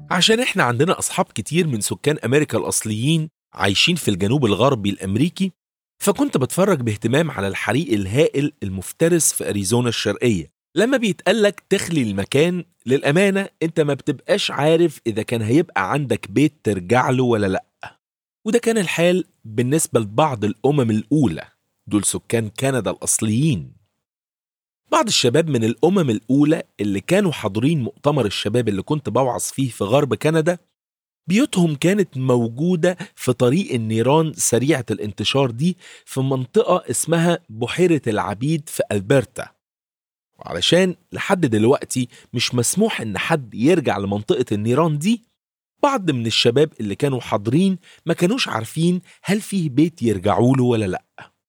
عشان احنا عندنا أصحاب كتير من سكان أمريكا الأصليين عايشين في الجنوب الغربي الأمريكي فكنت بتفرج باهتمام على الحريق الهائل المفترس في أريزونا الشرقية لما بيتقالك تخلي المكان للأمانة انت ما بتبقاش عارف إذا كان هيبقى عندك بيت ترجع له ولا لأ وده كان الحال بالنسبة لبعض الأمم الأولى دول سكان كندا الأصليين بعض الشباب من الأمم الأولى اللي كانوا حاضرين مؤتمر الشباب اللي كنت بوعظ فيه في غرب كندا بيوتهم كانت موجودة في طريق النيران سريعة الانتشار دي في منطقة اسمها بحيرة العبيد في ألبرتا وعلشان لحد دلوقتي مش مسموح ان حد يرجع لمنطقة النيران دي بعض من الشباب اللي كانوا حاضرين ما كانوش عارفين هل فيه بيت يرجعوا له ولا لأ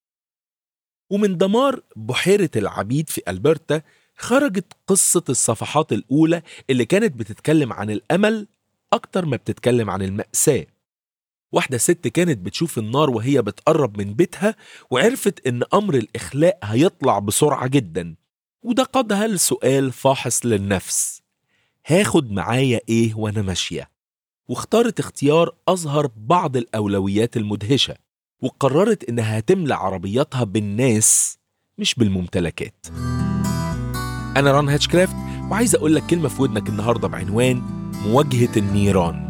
ومن دمار بحيرة العبيد في ألبرتا خرجت قصة الصفحات الأولى اللي كانت بتتكلم عن الأمل أكتر ما بتتكلم عن المأساة واحدة ست كانت بتشوف النار وهي بتقرب من بيتها وعرفت إن أمر الإخلاء هيطلع بسرعة جدا وده قادها لسؤال فاحص للنفس هاخد معايا إيه وأنا ماشية واختارت اختيار أظهر بعض الأولويات المدهشة وقررت إنها هتملى عربياتها بالناس مش بالممتلكات أنا ران هاتشكرافت وعايز أقول لك كلمة في ودنك النهاردة بعنوان مواجهة النيران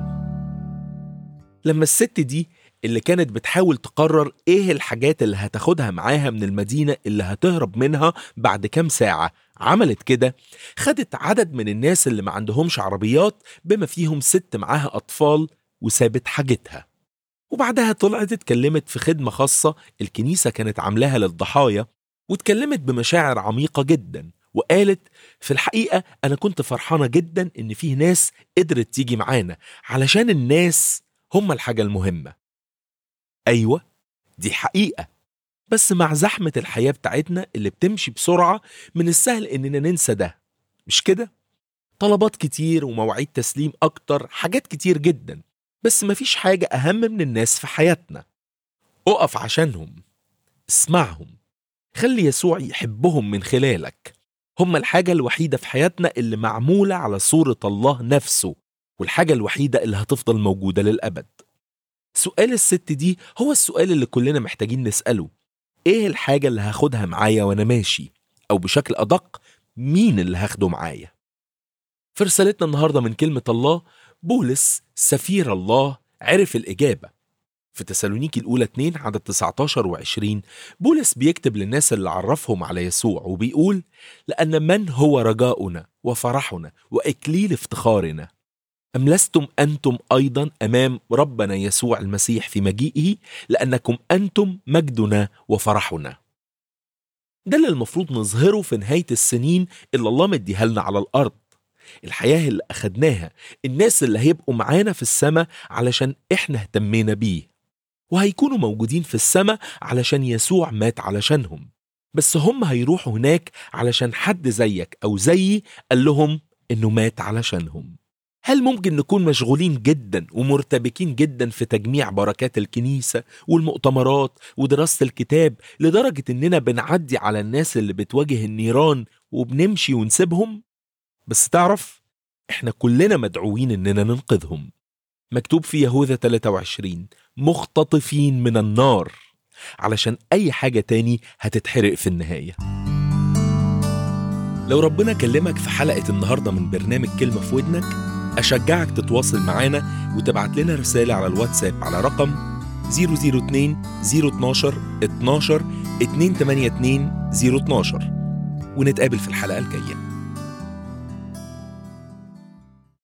لما الست دي اللي كانت بتحاول تقرر ايه الحاجات اللي هتاخدها معاها من المدينة اللي هتهرب منها بعد كام ساعة عملت كده خدت عدد من الناس اللي ما عندهمش عربيات بما فيهم ست معاها أطفال وسابت حاجتها وبعدها طلعت اتكلمت في خدمة خاصة الكنيسة كانت عاملاها للضحايا واتكلمت بمشاعر عميقة جدا وقالت في الحقيقة أنا كنت فرحانة جدا إن فيه ناس قدرت تيجي معانا علشان الناس هم الحاجة المهمة أيوة دي حقيقة بس مع زحمة الحياة بتاعتنا اللي بتمشي بسرعة من السهل إننا ننسى ده مش كده؟ طلبات كتير ومواعيد تسليم أكتر حاجات كتير جدا بس مفيش حاجة أهم من الناس في حياتنا اقف عشانهم اسمعهم خلي يسوع يحبهم من خلالك هم الحاجة الوحيدة في حياتنا اللي معمولة على صورة الله نفسه والحاجة الوحيدة اللي هتفضل موجودة للأبد سؤال الست دي هو السؤال اللي كلنا محتاجين نسأله ايه الحاجة اللي هاخدها معايا وانا ماشي او بشكل ادق مين اللي هاخده معايا في رسالتنا النهاردة من كلمة الله بولس سفير الله عرف الإجابة في تسالونيكي الأولى 2 عدد 19 و 20 بولس بيكتب للناس اللي عرفهم على يسوع وبيقول لأن من هو رجاؤنا وفرحنا وإكليل افتخارنا أم لستم أنتم أيضا أمام ربنا يسوع المسيح في مجيئه لأنكم أنتم مجدنا وفرحنا ده اللي المفروض نظهره في نهاية السنين اللي الله مديها لنا على الأرض الحياة اللي أخدناها الناس اللي هيبقوا معانا في السماء علشان إحنا اهتمينا بيه وهيكونوا موجودين في السماء علشان يسوع مات علشانهم بس هم هيروحوا هناك علشان حد زيك أو زيي قال لهم إنه مات علشانهم هل ممكن نكون مشغولين جدا ومرتبكين جدا في تجميع بركات الكنيسة والمؤتمرات ودراسة الكتاب لدرجة إننا بنعدي على الناس اللي بتواجه النيران وبنمشي ونسيبهم؟ بس تعرف إحنا كلنا مدعوين إننا ننقذهم مكتوب في يهوذا 23 مختطفين من النار علشان أي حاجة تاني هتتحرق في النهاية لو ربنا كلمك في حلقة النهاردة من برنامج كلمة في ودنك أشجعك تتواصل معانا وتبعت لنا رسالة على الواتساب على رقم 002 012 12 282 012 ونتقابل في الحلقة الجاية